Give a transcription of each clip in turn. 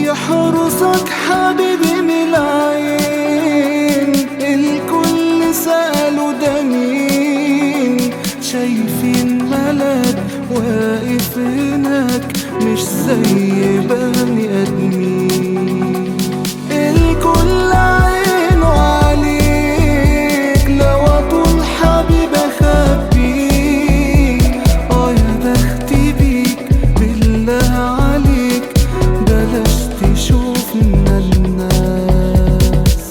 يحرسك حبيبي من العين الكل سألوا ده مين شايفين ملاك واقف هناك مش زي بني آدمين الكل عينه عليك لو طول حبيب اخبيك اه يا بختي بيك بالله عليك بلاش تشوفنا الناس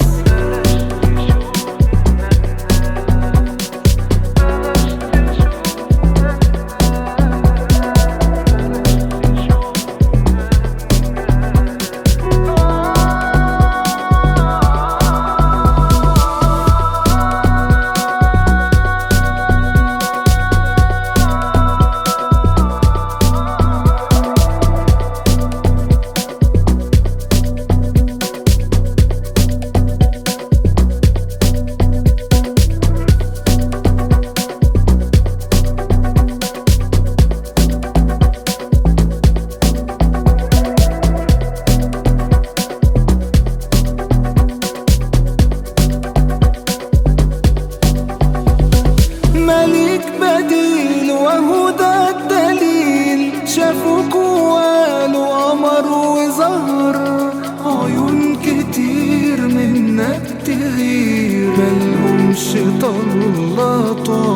ملك بديل وهو ده الدليل شافوك وقالوا قمر وظهر عيون كتير منك تغير ملهمش طلات